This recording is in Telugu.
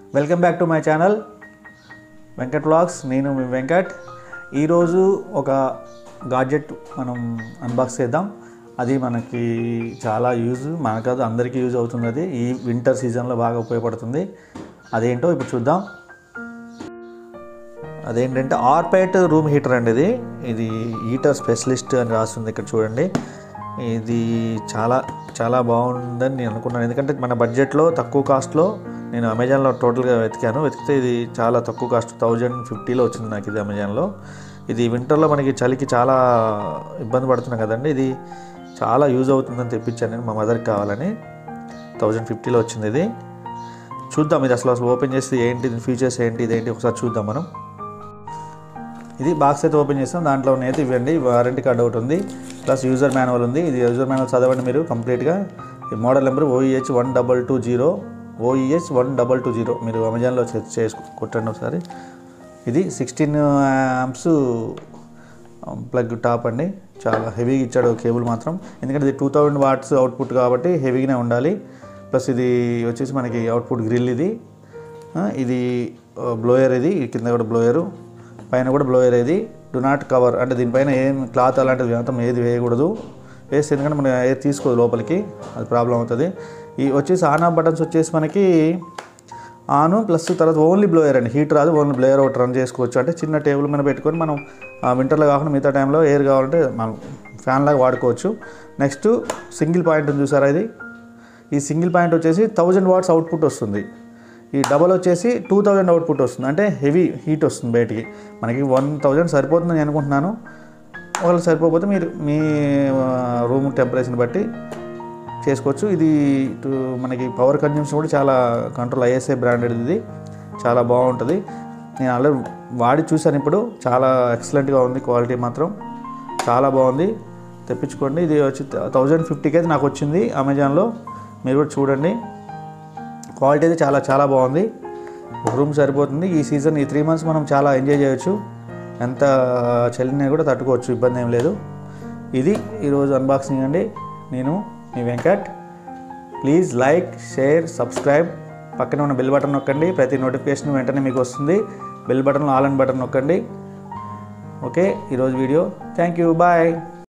welcome back to my channel Venkat vlogs నేను మీ వెంకట్ ఈరోజు ఒక గాడ్జెట్ మనం అన్బాక్స్ చేద్దాం అది మనకి చాలా యూజ్ మనకు కాదు అందరికీ యూజ్ అవుతుంది అది ఈ వింటర్ సీజన్లో బాగా ఉపయోగపడుతుంది అదేంటో ఇప్పుడు చూద్దాం అదేంటంటే ఆర్పైట్ రూమ్ హీటర్ అండి ఇది ఇది హీటర్ స్పెషలిస్ట్ అని రాస్తుంది ఇక్కడ చూడండి ఇది చాలా చాలా బాగుందని నేను అనుకున్నాను ఎందుకంటే మన బడ్జెట్లో తక్కువ కాస్ట్లో నేను అమెజాన్లో టోటల్గా వెతికాను వెతికితే ఇది చాలా తక్కువ కాస్ట్ థౌజండ్ ఫిఫ్టీలో వచ్చింది నాకు ఇది అమెజాన్లో ఇది వింటర్లో మనకి చలికి చాలా ఇబ్బంది పడుతున్నాం కదండి ఇది చాలా యూజ్ అవుతుందని తెప్పించాను నేను మా మదర్కి కావాలని థౌజండ్ ఫిఫ్టీలో వచ్చింది ఇది చూద్దాం ఇది అసలు అసలు ఓపెన్ చేస్తే ఏంటి దీని ఫీచర్స్ ఏంటి ఇదేంటి ఒకసారి చూద్దాం మనం ఇది బాక్స్ అయితే ఓపెన్ చేస్తాం దాంట్లో అయితే ఇవ్వండి వారంటీ కార్డ్ ఒకటి ఉంది ప్లస్ యూజర్ మాన్యువల్ ఉంది ఇది యూజర్ మాన్యువల్ చదవండి మీరు కంప్లీట్గా ఈ model number OEH one double two zero OEH one double two zero మీరు అమెజాన్లో సెర్చ్ చేసి కొట్టండి ఒకసారి ఇది సిక్స్టీన్ యామ్స్ ప్లగ్ టాప్ అండి చాలా హెవీగా ఇచ్చాడు కేబుల్ మాత్రం ఎందుకంటే ఇది టూ థౌజండ్ వాట్స్ అవుట్పుట్ కాబట్టి హెవీగానే ఉండాలి ప్లస్ ఇది వచ్చేసి మనకి అవుట్పుట్ గ్రిల్ ఇది ఆ, ఇది బ్లోయర్ ఇది ఈ కింద కూడా బ్లోయరు పైన కూడా బ్లోయర్ ఇది డు నాట్ కవర్ అంటే దీనిపైన ఏం క్లాత్ అలాంటిది మొత్తం ఏది వేయకూడదు వేస్తే ఎందుకంటే మన ఏది తీసుకోదు లోపలికి అది ప్రాబ్లం అవుతుంది ఈ వచ్చేసి ఆన్ ఆఫ్ బటన్స్ వచ్చేసి మనకి ఆన్ ప్లస్ తర్వాత ఓన్లీ బ్లోయర్ అండి హీట్ రాదు ఓన్లీ బ్లోయర్ ఒకటి రన్ చేసుకోవచ్చు అంటే చిన్న టేబుల్ మీద పెట్టుకొని మనం వింటర్లో కాకుండా మిగతా టైంలో ఎయిర్ కావాలంటే మనం ఫ్యాన్ లాగా వాడుకోవచ్చు నెక్స్ట్ సింగిల్ పాయింట్ ఉంది చూసారా ఇది ఈ సింగిల్ పాయింట్ వచ్చేసి థౌజండ్ వాట్స్ అవుట్పుట్ వస్తుంది ఈ డబల్ వచ్చేసి టూ థౌజండ్ అవుట్పుట్ వస్తుంది అంటే హెవీ హీట్ వస్తుంది బయటికి మనకి వన్ థౌజండ్ సరిపోతుందని నేను అనుకుంటున్నాను ఒకవేళ సరిపోకపోతే మీరు మీ రూమ్ టెంపరేచర్ని బట్టి చేసుకోవచ్చు ఇది ఇటు మనకి పవర్ కన్జ్యూమ్షన్ కూడా చాలా కంట్రోల్ ఐఎస్ఐ బ్రాండెడ్ ఇది చాలా బాగుంటుంది నేను ఆల్రెడీ వాడి చూశాను ఇప్పుడు చాలా ఎక్సలెంట్గా ఉంది క్వాలిటీ మాత్రం చాలా బాగుంది తెప్పించుకోండి ఇది వచ్చి థౌజండ్ ఫిఫ్టీకి అయితే నాకు వచ్చింది అమెజాన్లో మీరు కూడా చూడండి క్వాలిటీ అయితే చాలా చాలా బాగుంది ఒక రూమ్ సరిపోతుంది ఈ సీజన్ ఈ త్రీ మంత్స్ మనం చాలా ఎంజాయ్ చేయొచ్చు ఎంత చలిని కూడా తట్టుకోవచ్చు ఇబ్బంది ఏం లేదు ఇది ఈరోజు అన్బాక్సింగ్ అండి నేను మీ Venkat please like share subscribe పక్కన ఉన్న బెల్ బటన్ నొక్కండి ప్రతి నోటిఫికేషన్ వెంటనే మీకు వస్తుంది bell button all and button నొక్కండి ఓకే ఈరోజు వీడియో థ్యాంక్ యూ బాయ్